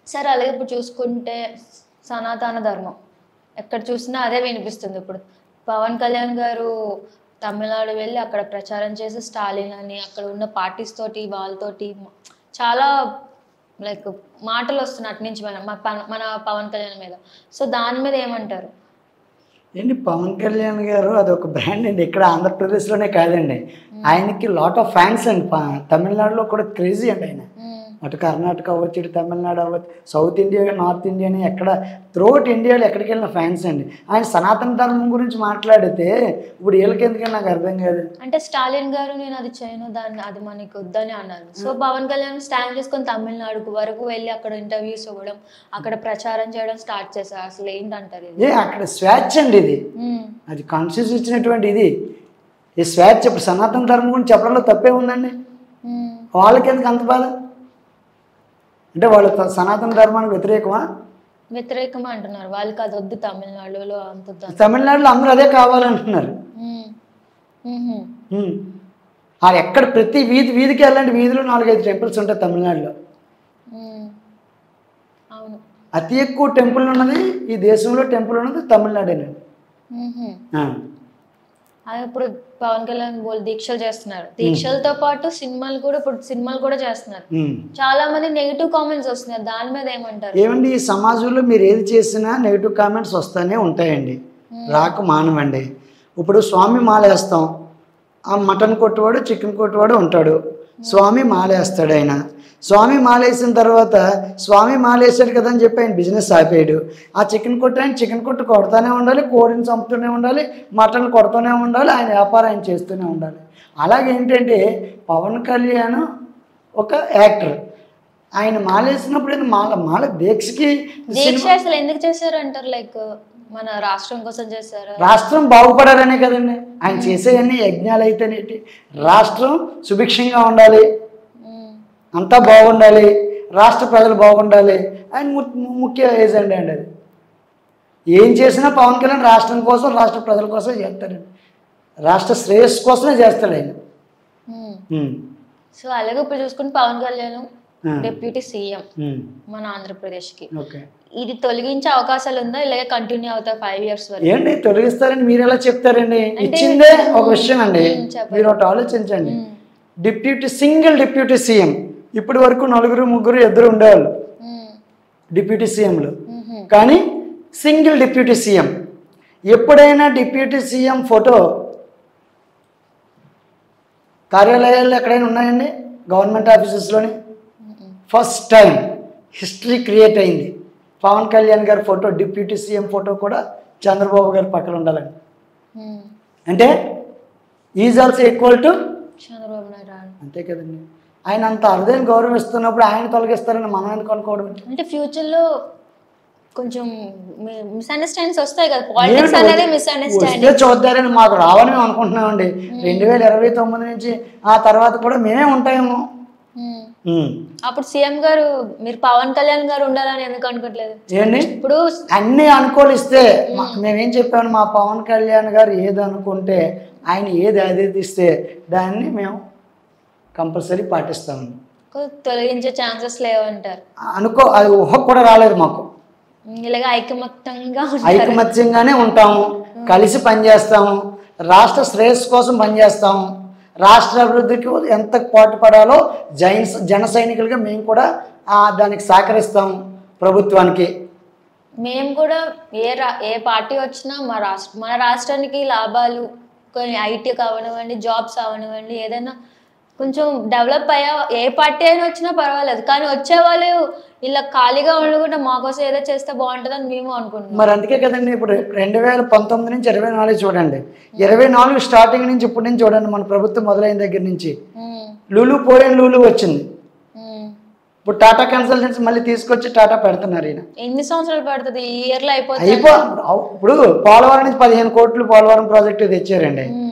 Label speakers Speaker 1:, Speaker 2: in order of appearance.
Speaker 1: సరే అలాగే ఇప్పుడు చూసుకుంటే సనాతన ధర్మం ఎక్కడ చూసినా అదే వినిపిస్తుంది ఇప్పుడు పవన్ కళ్యాణ్ గారు తమిళనాడు వెళ్ళి అక్కడ ప్రచారం చేసి స్టాలిన్ అని అక్కడ ఉన్న పార్టీస్ తోటి వాళ్ళతోటి చాలా లైక్ మాటలు వస్తున్నాయి అటు నుంచి మన మన ప- మన పవన్ కళ్యాణ్ మీద సో దాని మీద ఏమంటారు
Speaker 2: ఏంటి పవన్ కళ్యాణ్ గారు అదొక బ్రాండ్ అండి ఇక్కడ ఆంధ్రప్రదేశ్లోనే కాదండి ఆయనకి లాట్ ఆఫ్ ఫ్యాన్స్ అండి ప- తమిళనాడులో కూడా క్రేజీ అండి ఆయన
Speaker 1: మ్మ్.
Speaker 2: అటు కర్ణాటక అవ్వచ్చు ఇటు తమిళనాడు అవ్వచ్చు సౌత్ ఇండియా నార్త్ ఇండియా అని ఎక్కడ త్రోట్ ఇండియాలో ఎక్కడికి వెళ్ళిన ఫ్యాన్స్ అండి ఆయన సనాతన ధర్మం గురించి మాట్లాడితే ఇప్పుడు వీళ్ళకి ఎందుకని నాకు అర్థం కాదు
Speaker 1: అంటే స్టాలిన్ గారు నేను అది చేయను దాన్ని అది మనకి వద్దని అన్నారు సో పవన్ కళ్యాణ్ స్టాండ్ చేసుకొని తమిళనాడుకు వరకు వెళ్ళి అక్కడ ఇంటర్వ్యూస్ ఇవ్వడం అక్కడ ప్రచారం చేయడం స్టార్ట్ చేశారు అసలు ఏంటంటారు ఇది
Speaker 2: ఏ అక్కడ స్వేచ్ఛ అండి ఇది
Speaker 1: మ్మ్.
Speaker 2: అది కాన్స్టిట్యూషన్ ఇచ్చినటువంటి ఇది ఈ స్వేచ్ఛ ఇప్పుడు సనాతన ధర్మం గురించి చెప్పడంలో తప్పే ఉందండి
Speaker 1: మ్మ్.
Speaker 2: వాళ్ళకి ఎందుకు అంత బాధ అంటే వాళ్ళు త- సనాతన ధర్మానికి వ్యతిరేకమా
Speaker 1: వ్యతిరేకం అంటున్నారు వాళ్ళకి అది వద్దు తమిళనాడులో అంత వద్దు.
Speaker 2: తమిళనాడులో అందరూ అదే కావాలంటున్నారు
Speaker 1: మ్మ్. మ్మ్.
Speaker 2: ఉమ్. ఆ ఎక్కడ ప్రతి వీధి వీధికి వెళ్ళండి వీధిలో నాలుగైదు టెంపుల్స్ ఉంటాయి తమిళనాడులో
Speaker 1: మ్మ్. అవును
Speaker 2: అతి ఎక్కువ టెంపుల్ ఉన్నది ఈ దేశంలో టెంపుల్ ఉన్నది తమిళనాడేనండి
Speaker 1: మ్మ్.
Speaker 2: ఆ.
Speaker 1: అది ఇప్పుడు పవన్ కళ్యాణ్ బోల్ దీక్షలు చేస్తున్నారు దీక్షలతో పాటు సినిమాలు కూడా ఇప్పుడు సినిమాలు కూడా చేస్తున్నారు
Speaker 2: ఉమ్.
Speaker 1: చాలా మంది నెగిటివ్ కామెంట్స్ వస్తున్నాయి దాని మీద ఏమంటారు
Speaker 2: ఏమండి ఈ సమాజంలో మీరు ఏది చేసినా నెగిటివ్ కామెంట్స్ వస్తూనే ఉంటాయండి రాక మానవండి ఇప్పుడు స్వామి మాలేస్తాం ఆ మటన్ కొట్టువాడు చికెన్ కొట్టువాడు ఉంటాడు స్వామి మాలేస్తాడు ఆయన స్వామి మాలేసిన తర్వాత స్వామి మాలేసాడు కదా అని చెప్పి ఆయన బిజినెస్ ఆపేయడు ఆ చికెన్ కొట్టు ఆయన చికెన్ కొట్టు కొడుతూనే ఉండాలి కోడిని చంపుతూనే ఉండాలి మటన్ కొడుతూనే ఉండాలి ఆయన వ్యాపారం ఆయన చేస్తూనే ఉండాలి అలాగే ఏంటంటే పవన్ కళ్యాణ్ ఒక యాక్టర్ ఆయన మాలేసినప్పుడు ఆయన మాల మాల దీక్షకి
Speaker 1: దీక్ష అసలు ఎందుకు చేశారు అంటారు లైక్ మన రాష్ట్రం కోసం చేశారు
Speaker 2: రాష్ట్రం బాగుపడాలనే కదండి ఆయన చేసేవన్నీ యజ్ఞాలు అయితేనేటి రాష్ట్రం సుభిక్షంగా ఉండాలి అంతా బాగుండాలి రాష్ట్ర ప్రజలు బాగుండాలి ఆయన ము- ముఖ్య ఏజెండా అండి అది ఏం చేసినా పవన్ కళ్యాణ్ రాష్ట్రం కోసం రాష్ట్ర ప్రజల కోసం చేస్తాడండి రాష్ట్ర శ్రేయస్సు కోసమే చేస్తాడు ఆయన ఉమ్.
Speaker 1: సో అలాగే ఇప్పుడు చూసుకుంటే పవన్ కళ్యాణ్
Speaker 2: ఆ.
Speaker 1: డిప్యూటీ సీఎం
Speaker 2: ఉమ్.
Speaker 1: మన ఆంధ్రప్రదేశ్ కి
Speaker 2: ఓకే
Speaker 1: ఇది తొలగించే అవకాశాలు ఉందా ఇలాగే కంటిన్యూ అవుతాయి ఫైవ్ ఇయర్స్ వరకు
Speaker 2: ఏంటి తొలగిస్తారని మీరు ఎలా చెప్తారండి ఇచ్చిందే ఒక విషయం అండి
Speaker 1: ఉమ్, చెప్పండి.
Speaker 2: మీరు ఒకటి ఆలోచించండి డిప్యూటీ సింగిల్ డిప్యూటీ సీఎం ఇప్పటి వరకు నలుగురు ముగ్గురు ఇద్దరు ఉండేవాళ్ళు
Speaker 1: మ్మ్.
Speaker 2: డిప్యూటీ సీఎంలు
Speaker 1: మ్మ్.
Speaker 2: కానీ సింగిల్ డిప్యూటీ సీఎం ఎప్పుడైనా డిప్యూటీ సీఎం ఫోటో కార్యాలయాల్లో ఎక్కడైనా ఉన్నాయండి గవర్నమెంట్ ఆఫీసెస్లోని ఫస్ట్ టైం హిస్టరీ క్రియేట్ అయింది పవన్ కళ్యాణ్ గారి ఫోటో డిప్యూటీ సీఎం ఫోటో కూడా చంద్రబాబు గారి పక్కన ఉండాలండి
Speaker 1: మ్మ్.
Speaker 2: అంటే is also equal to
Speaker 1: Chandrababu Naidu రాడు.
Speaker 2: అంతే కదండి ఆయన అంత అరుదైన గౌరవిస్తున్నప్పుడు ఆయన తొలగిస్తారని మనం ఎందుకు అనుకోవడం ఏంటి?
Speaker 1: అంటే ఫ్యూచర్ లో కొంచెం మిస్అండర్స్టాండింగ్స్ వస్తాయి కదా పాలిటిక్స్ అనేది మిస్అండర్స్టాండింగ్
Speaker 2: వస్తే చూద్దారని మాకు రావని మేము అనుకుంటున్నామండి రెండు వేల ఇరవై తొమ్మిది నుంచి ఆ తర్వాత కూడా మేమే ఉంటాయేమో ఉమ్.
Speaker 1: అప్పుడు సీఎం గారు మీరు పవన్ కళ్యాణ్ గారు ఉండాలని ఎందుకు అనుకోవట్లేదు
Speaker 2: ఏంటి
Speaker 1: ఇప్పుడు
Speaker 2: అన్ని అనుకూలిస్తే మా- మేమేం చెప్పాము మా పవన్ కళ్యాణ్ గారు ఏది అనుకుంటే ఆయన ఏది ఆదేశిస్తే దాన్ని మేము కంపల్సరీ పాటిస్తాము
Speaker 1: తొలగించే ఛాన్సెస్ లేవంటారు
Speaker 2: అనుకో అది ఊహ కూడా రాలేదు మాకు
Speaker 1: ఇలాగ ఐకమత్యంగా ఉంటారు
Speaker 2: ఐకమత్యంగానే ఉంటాము కలిసి పనిచేస్తాము రాష్ట్ర శ్రేయస్సు కోసం పనిచేస్తాము రాష్ట్ర అభివృద్ధికి ఎంత పాటుపడాలో జైన్ జన సైనికులుగా మేము కూడా ఆ, దానికి సహకరిస్తాము ప్రభుత్వానికి
Speaker 1: మేము కూడా ఏ రా ఏ పార్టీ వచ్చినా మా రాష్ట్ర మన రాష్ట్రానికి లాభాలు కొన్ని ఐటీ కావనివ్వండి జాబ్స్ అవనివ్వండి ఏదైనా కొంచెం డెవలప్ అయ్యా ఏ పార్టీ అయినా వచ్చినా పర్వాలేదు కానీ వచ్చే వాళ్ళు ఇలా ఖాళీగా ఉండకుండా మాకోసం ఏదో చేస్తే బాగుంటుందని మేము అనుకుంటున్నాం
Speaker 2: మరి అందుకే కదండి ఇప్పుడు రెండు వేల పంతొమ్మిది నుంచి ఇరవై నాలుగు చూడండి ఇరవై నాలుగు స్టార్టింగ్ నుంచి ఇప్పటి నుంచి చూడండి మన ప్రభుత్వం మొదలైన దగ్గర నుంచి
Speaker 1: ఉమ్,
Speaker 2: లూలు పోయిన లూలు వచ్చింది
Speaker 1: ఉమ్.
Speaker 2: ఇప్పుడు టాటా కన్సల్టెన్సీ మళ్ళీ తీసుకొచ్చి టాటా పెడుతున్నారు ఈయన
Speaker 1: ఎన్ని సంవత్సరాలు పడుతుంది ఈ ఇయర్ లో అయిపోతుంది
Speaker 2: అయిపో ఇప్పుడు పోలవరం నుంచి పదిహేను కోట్లు పోలవరం ప్రాజెక్టు తెచ్చారండి
Speaker 1: ఉమ్,